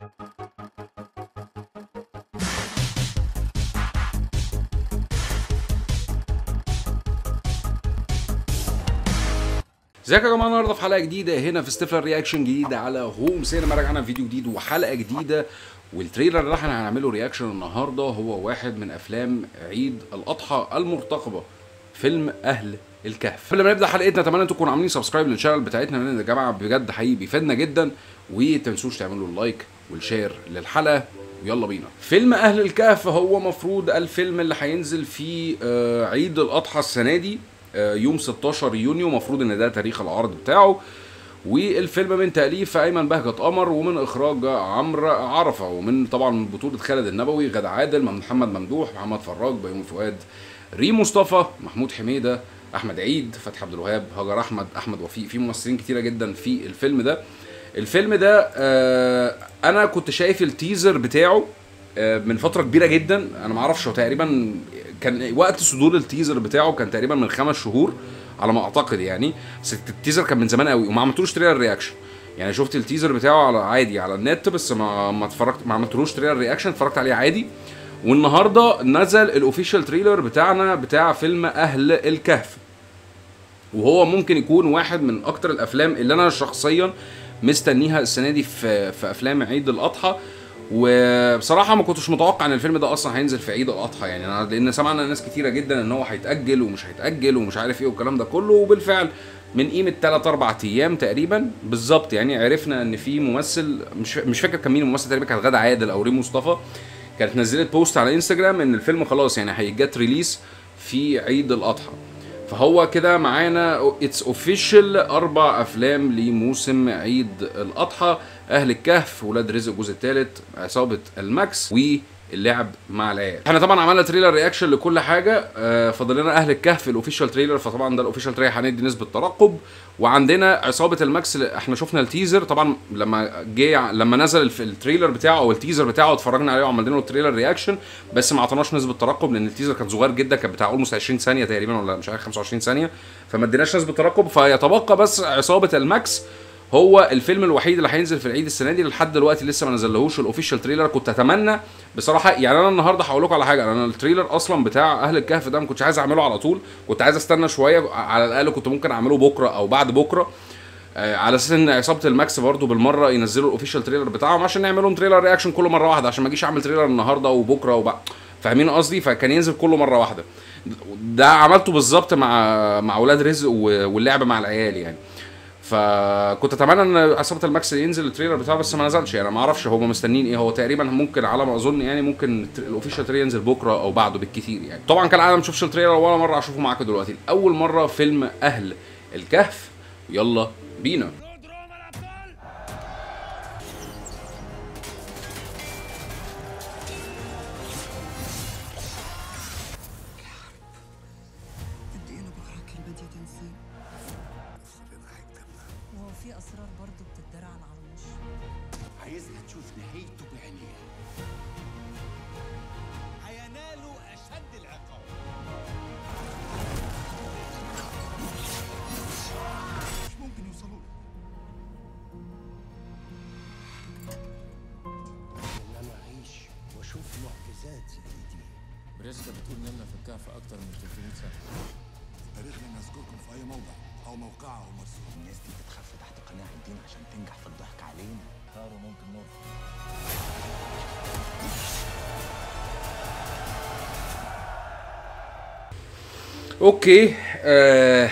ازيكم يا جماعه النهارده في حلقه جديده هنا في ستيفلر رياكشن جديده على هوم سينما رجعنا فيديو جديد وحلقه جديده والتريلر اللي احنا هنعمله رياكشن النهارده هو واحد من افلام عيد الاضحى المرتقبه فيلم اهل الكهف قبل ما نبدا حلقتنا اتمنى انتم تكونوا عاملين سبسكرايب للشانل بتاعتنا لان يا جماعه بجد حقيقي بيفيدنا جدا وتنسوش تعملوا اللايك والشير للحلقه ويلا بينا فيلم اهل الكهف هو مفروض الفيلم اللي هينزل في آه، عيد الاضحى السنه دي آه، يوم 16 يونيو مفروض ان ده تاريخ العرض بتاعه والفيلم من تأليف أيمن بهجت قمر ومن إخراج عمرو عرفة ومن طبعا بطولة خالد النبوي غادة عادل محمد ممدوح محمد فراج بيومي فؤاد ريم مصطفى محمود حميدة أحمد عيد فتحي عبد الوهاب هاجر أحمد أحمد وفيق في ممثلين كتيرة جدا في الفيلم ده الفيلم ده آه أنا كنت شايف التيزر بتاعه آه، من فترة كبيرة جدا أنا معرفش هو تقريبا كان وقت صدور التيزر بتاعه كان تقريبا من خمس شهور على ما اعتقد يعني بس التيزر كان من زمان قوي وما عملتلوش تريلر رياكشن يعني شفت التيزر بتاعه على عادي على النت بس ما ما اتفرجت ما عملتلوش تريلر رياكشن اتفرجت عليه عادي والنهارده نزل الاوفيشال تريلر بتاعنا بتاع فيلم اهل الكهف وهو ممكن يكون واحد من اكتر الافلام اللي انا شخصيا مستنيها السنه دي في في افلام عيد الاضحى وبصراحه ما كنتش متوقع ان الفيلم ده اصلا هينزل في عيد الاضحى يعني انا لان سمعنا ناس كتيره جدا ان هو هيتاجل ومش هيتاجل ومش عارف ايه والكلام ده كله وبالفعل من قيمه 3 4 ايام تقريبا بالظبط يعني عرفنا ان في ممثل مش مش فاكر كان مين الممثل تقريبا كانت غادة عادل او ريم مصطفى كانت نزلت بوست على انستجرام ان الفيلم خلاص يعني هيجت ريليس في عيد الاضحى فهو كده معانا اتس اوفيشال اربع افلام لموسم عيد الاضحى اهل الكهف ولاد رزق الجزء الثالث عصابه الماكس واللعب مع العيال احنا طبعا عملنا تريلر رياكشن لكل حاجه آه، فاضل لنا اهل الكهف الاوفيشال تريلر فطبعا ده الاوفيشال تريلر هندي نسبه ترقب وعندنا عصابه الماكس اللي احنا شفنا التيزر طبعا لما جه لما نزل الف- التريلر بتاعه او التيزر بتاعه اتفرجنا عليه وعملنا له تريلر رياكشن بس ما اعطيناش نسبه ترقب لان التيزر كان صغير جدا كان بتاع اولموست 20 ثانيه تقريبا ولا مش عارف 25 ثانيه فما اديناش نسبه ترقب فيتبقى بس عصابه الماكس هو الفيلم الوحيد اللي هينزل في العيد السنه دي لحد دلوقتي لسه ما نزلهوش الاوفيشال تريلر كنت اتمنى بصراحه يعني انا النهارده هقول لكم على حاجه انا التريلر اصلا بتاع اهل الكهف ده ما كنتش عايز اعمله على طول كنت عايز استنى شويه على الاقل كنت ممكن اعمله بكره او بعد بكره آه، على اساس ان عصابه الماكس برضو بالمره ينزلوا الاوفيشال تريلر بتاعهم عشان نعملهم تريلر رياكشن كله مره واحده عشان ما اجيش اعمل تريلر النهارده وبكره وبقى فاهمين قصدي فكان ينزل كله مره واحده ده عملته بالظبط مع مع اولاد رزق و- واللعب مع العيال يعني فكنت اتمنى ان عصابه الماكس ينزل التريلر بتاعه بس ما نزلش يعني ما اعرفش هم مستنيين ايه هو تقريبا ممكن على ما اظن يعني ممكن التر- الاوفيشال تريلر ينزل بكره او بعده بالكثير يعني طبعا كالعاده ما شوفش التريلر ولا مره اشوفه معاكم دلوقتي اول مره فيلم اهل الكهف يلا بينا قد ايه انا بكره كلمة يا تنسيق وهو في اسرار برضه بتدار على العروش عايزها تشوف نهايته بعينيها هينالوا اشد العقاب مش ممكن يوصلوا له ان انا اعيش واشوف معجزات زي دي بريسكا بتقول نمنا في الكهف أكتر من 300 سنة تاريخنا نذكركم في اي موضع او موقع او مصر الناس دي بتخاف تحت قناع الدين عشان تنجح في الضحك علينا تارو ممكن نرفض اوكي آه.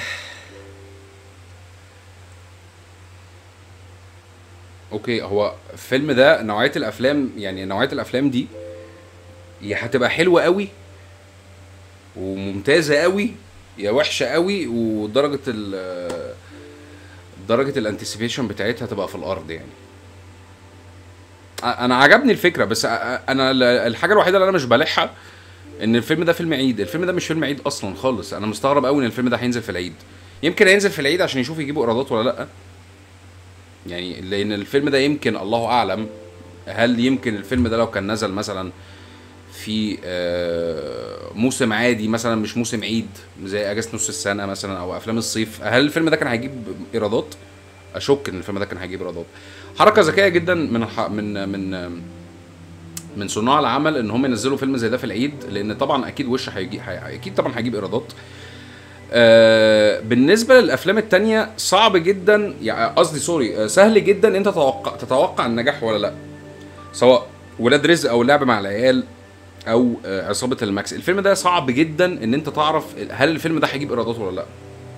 اوكي هو الفيلم ده نوعيه الافلام يعني نوعيه الافلام دي يا هتبقى حلوه قوي وممتازه قوي يا وحشه قوي ودرجه ال درجه الانتسيبيشن بتاعتها تبقى في الارض يعني أ- انا عجبني الفكره بس أ- أ- انا ال- الحاجه الوحيده اللي انا مش بالحها ان الفيلم ده فيلم عيد الفيلم ده مش فيلم عيد اصلا خالص انا مستغرب قوي ان الفيلم ده هينزل في العيد يمكن هينزل في العيد عشان يشوف يجيبوا ايرادات ولا لا يعني لان الفيلم ده يمكن الله اعلم هل يمكن الفيلم ده لو كان نزل مثلا في آه، موسم عادي مثلا مش موسم عيد زي اجازه نص السنه مثلا او افلام الصيف هل الفيلم ده كان هيجيب ايرادات اشك ان الفيلم ده كان هيجيب ايرادات حركه ذكيه جدا من الح... من من من صناع العمل ان هم ينزلوا فيلم زي ده في العيد لان طبعا اكيد وش هيجي هي- اكيد طبعا هيجيب ايرادات آه بالنسبه للافلام التانية صعب جدا يعني قصدي سوري آه، سهل جدا انت تتوقع تتوقع النجاح ولا لا سواء ولاد رزق او اللعب مع العيال او آه، عصابه الماكس الفيلم ده صعب جدا ان انت تعرف هل الفيلم ده هيجيب ايرادات ولا لا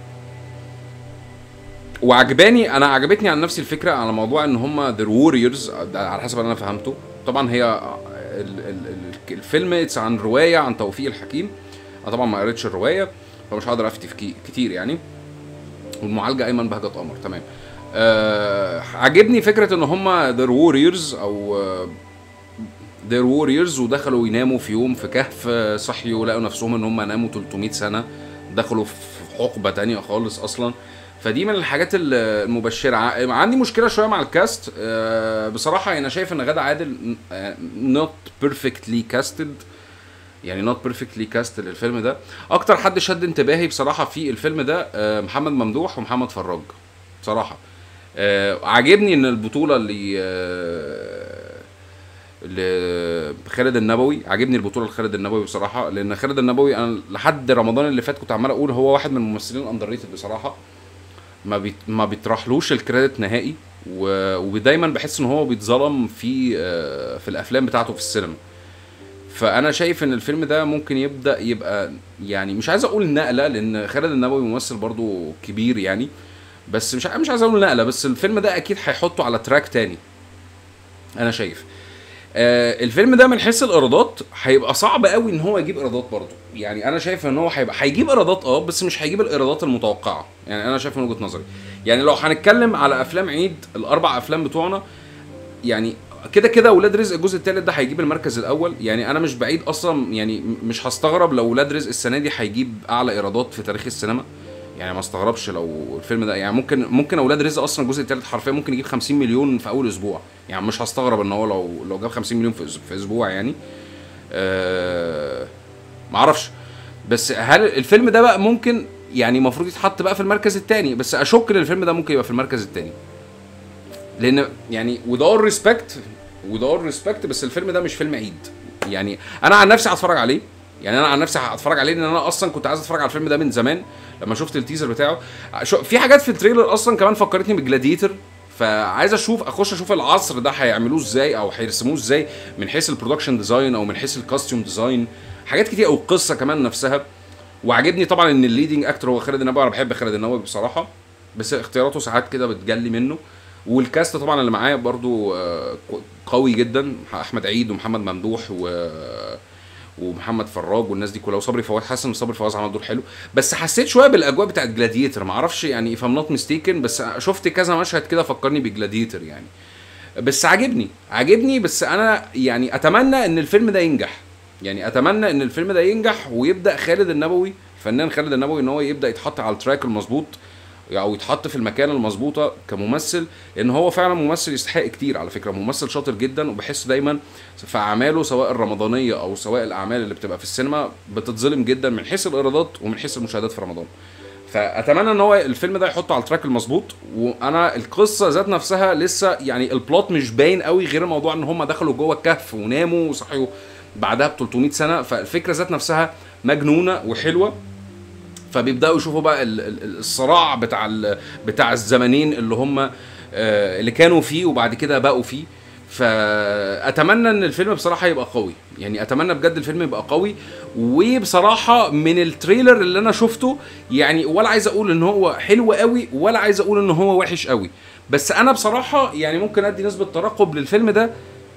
وعجباني انا عجبتني عن نفسي الفكره على موضوع ان هم ذا ووريرز على حسب اللي انا فهمته طبعا هي ال- ال- ال- الفيلم اتس عن روايه عن توفيق الحكيم انا طبعا ما قريتش الروايه فمش هقدر افتي في كي- كتير يعني والمعالجه ايمن بهجت قمر تمام آه عجبني فكره ان هم ذا ووريرز او ذير ووريرز ودخلوا يناموا في يوم في كهف آه، صحيوا لقوا نفسهم ان هم ناموا 300 سنه دخلوا في حقبه تانية خالص اصلا فدي من الحاجات ال- المبشره ع- عندي مشكله شويه مع الكاست آه، بصراحه انا شايف ان غادة عادل نوت بيرفكتلي كاستد يعني نوت بيرفكتلي كاست للفيلم ده اكتر حد شد انتباهي بصراحه في الفيلم ده آه، محمد ممدوح ومحمد فراج بصراحه آه، عاجبني ان البطوله اللي آه، لخالد النبوي عاجبني البطوله لخالد النبوي بصراحه لان خالد النبوي انا لحد رمضان اللي فات كنت عمال اقول هو واحد من الممثلين الاندر ريتد بصراحه ما بيت ما بيطرحلوش الكريدت نهائي و... ودايما بحس ان هو بيتظلم في آه، في الافلام بتاعته في السينما فانا شايف ان الفيلم ده ممكن يبدا يبقى يعني مش عايز اقول نقله لان خالد النبوي ممثل برضو كبير يعني بس مش ع- مش عايز اقول نقله بس الفيلم ده اكيد هيحطه على تراك تاني انا شايف آه الفيلم ده من حيث الايرادات هيبقى صعب قوي ان هو يجيب ايرادات برضه يعني انا شايف ان هو هيبقى هيجيب ايرادات اه بس مش هيجيب الايرادات المتوقعه يعني انا شايف من وجهه نظري يعني لو هنتكلم على افلام عيد الاربع افلام بتوعنا يعني كده كده ولاد رزق الجزء الثالث ده هيجيب المركز الاول يعني انا مش بعيد اصلا يعني م- مش هستغرب لو ولاد رزق السنه دي هيجيب اعلى ايرادات في تاريخ السينما يعني ما استغربش لو الفيلم ده يعني ممكن ممكن اولاد رزق اصلا الجزء الثالث حرفيا ممكن يجيب 50 مليون في اول اسبوع يعني مش هستغرب ان هو لو لو جاب 50 مليون في أس- في اسبوع يعني أه ما اعرفش بس هل الفيلم ده بقى ممكن يعني المفروض يتحط بقى في المركز الثاني بس اشك ان الفيلم ده ممكن يبقى في المركز الثاني لان يعني with all respect with all respect بس الفيلم ده مش فيلم عيد يعني انا عن نفسي هتفرج عليه يعني انا عن نفسي هتفرج عليه لان انا اصلا كنت عايز اتفرج على الفيلم ده من زمان لما شفت التيزر بتاعه شو في حاجات في التريلر اصلا كمان فكرتني بجلاديتر فعايز اشوف اخش اشوف العصر ده هيعملوه ازاي او هيرسموه ازاي من حيث البرودكشن ديزاين او من حيث الكاستيوم ديزاين حاجات كتير او القصه كمان نفسها وعجبني طبعا ان الليدنج اكتر هو خالد النبوي انا بحب خالد النبوي بصراحه بس اختياراته ساعات كده بتجلي منه والكاست طبعا اللي معايا برضو آه، قوي جدا احمد عيد ومحمد ممدوح و ومحمد فراج والناس دي كلها وصبري فواز حاسس ان صبري فواز عمل دور حلو بس حسيت شويه بالاجواء بتاعت جلاديتر ما اعرفش يعني if I'm not mistaken بس شفت كذا مشهد كده فكرني بجلاديتر يعني بس عاجبني عاجبني بس انا يعني اتمنى ان الفيلم ده ينجح يعني اتمنى ان الفيلم ده ينجح ويبدا خالد النبوي الفنان خالد النبوي ان هو يبدا يتحط على التراك المظبوط او يتحط في المكان المظبوطه كممثل لان هو فعلا ممثل يستحق كتير على فكره ممثل شاطر جدا وبحس دايما في اعماله سواء الرمضانيه او سواء الاعمال اللي بتبقى في السينما بتتظلم جدا من حيث الايرادات ومن حيث المشاهدات في رمضان فاتمنى ان هو الفيلم ده يحطه على التراك المظبوط وانا القصه ذات نفسها لسه يعني البلوت مش باين قوي غير موضوع ان هم دخلوا جوه الكهف وناموا وصحيوا بعدها ب 300 سنه فالفكره ذات نفسها مجنونه وحلوه فبيبداوا يشوفوا بقى ال- ال- الصراع بتاع ال- بتاع الزمنين اللي هم آه، اللي كانوا فيه وبعد كده بقوا فيه فاتمنى ان الفيلم بصراحه يبقى قوي يعني اتمنى بجد الفيلم يبقى قوي وبصراحه من التريلر اللي انا شفته يعني ولا عايز اقول ان هو حلو قوي ولا عايز اقول ان هو وحش قوي بس انا بصراحه يعني ممكن ادي نسبه ترقب للفيلم ده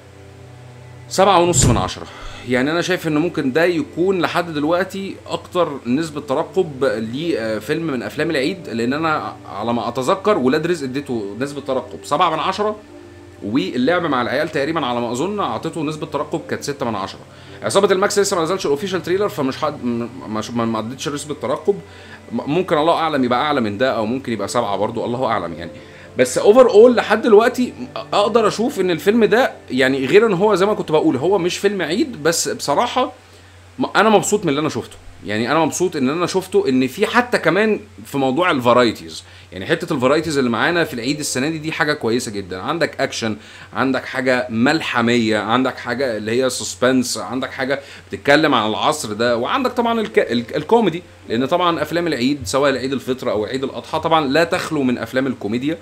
سبعة ونص من عشرة يعني انا شايف ان ممكن ده يكون لحد دلوقتي اكتر نسبة ترقب لفيلم من افلام العيد لان انا على ما اتذكر ولاد رزق اديته نسبة ترقب سبعة من عشرة واللعب مع العيال تقريبا على ما اظن اعطيته نسبة ترقب كانت ستة من عشرة عصابة الماكس لسه ما نزلش الاوفيشال تريلر فمش حد م- مش- ما ما اديتش نسبة ترقب م- ممكن الله اعلم يبقى اعلى من ده او ممكن يبقى سبعة برضو الله اعلم يعني بس اوفر اول لحد دلوقتي اقدر اشوف ان الفيلم ده يعني غير ان هو زي ما كنت بقول هو مش فيلم عيد بس بصراحه م- انا مبسوط من اللي انا شفته يعني انا مبسوط ان انا شفته ان في حتى كمان في موضوع الفرايتيز يعني حته الفرايتيز اللي معانا في العيد السنه دي دي حاجه كويسه جدا عندك اكشن عندك حاجه ملحميه عندك حاجه اللي هي سسبنس عندك حاجه بتتكلم عن العصر ده وعندك طبعا الك... ال- الكوميدي لان طبعا افلام العيد سواء العيد الفطر او عيد الاضحى طبعا لا تخلو من افلام الكوميديا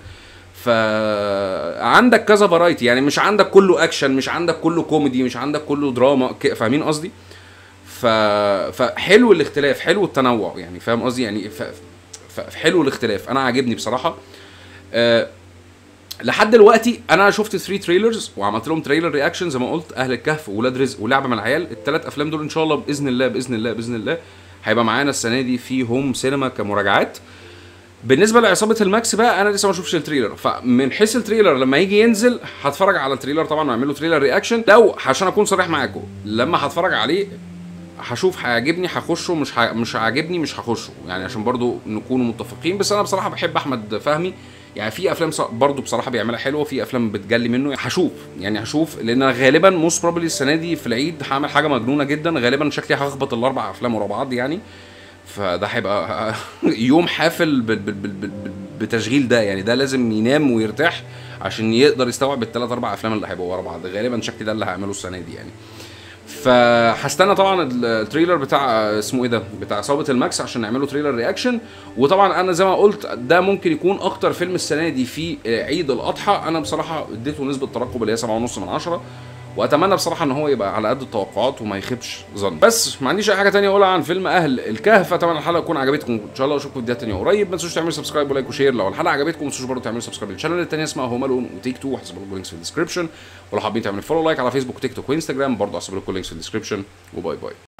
فعندك كذا فرايتي يعني مش عندك كله اكشن مش عندك كله كوميدي مش عندك كله دراما ك- فاهمين قصدي ف... فحلو الاختلاف حلو التنوع يعني فاهم قصدي يعني ف... ف... حلو الاختلاف انا عاجبني بصراحه أه... لحد دلوقتي انا شفت 3 تريلرز وعملت لهم تريلر رياكشن زي ما قلت اهل الكهف وولاد رزق ولعبه من العيال الثلاث افلام دول ان شاء الله باذن الله باذن الله باذن الله هيبقى معانا السنه دي في هوم سينما كمراجعات بالنسبه لعصابه الماكس بقى انا لسه ما شفتش التريلر فمن حيث التريلر لما يجي ينزل هتفرج على التريلر طبعا واعمل له تريلر رياكشن لو عشان اكون صريح معاكم لما هتفرج عليه هشوف هيعجبني هخشه مش ه... مش هيعجبني مش هخشه يعني عشان برضو نكون متفقين بس انا بصراحه بحب احمد فهمي يعني في افلام ص- برضو بصراحه بيعملها حلوه في افلام بتجلي منه هشوف يعني هشوف لان انا غالبا موست بروبلي السنه دي في العيد هعمل حاجه مجنونه جدا غالبا شكلي هخبط الاربع افلام ورا بعض يعني فده هيبقى يوم حافل بال- بال- بال- بال- بال- بتشغيل ده يعني ده لازم ينام ويرتاح عشان يقدر يستوعب الثلاث اربع افلام اللي هيبقوا ورا بعض غالبا شكلي ده اللي هعمله السنه دي يعني فهستنى طبعا التريلر بتاع اسمه ايه ده بتاع عصابه الماكس عشان نعمله تريلر رياكشن وطبعا انا زي ما قلت ده ممكن يكون اكتر فيلم السنه دي في عيد الاضحى انا بصراحه اديته نسبه ترقب اللي هي 7.5 من 10 واتمنى بصراحه ان هو يبقى على قد التوقعات وما يخيبش ظن بس ما عنديش اي حاجه تانية اقولها عن فيلم اهل الكهف اتمنى الحلقه تكون عجبتكم ان شاء الله اشوفكم في فيديوهات تانية قريب ما تنسوش تعملوا سبسكرايب ولايك وشير لو الحلقه عجبتكم ما تنسوش برضه تعملوا سبسكرايب للشانل التانية اسمها هوم الون وتيك تو هسيب لكم اللينكس في الديسكربشن ولو حابين تعملوا فولو لايك على فيسبوك وتيك توك وانستجرام برضه هسيب لكم اللينكس في الديسكربشن وباي باي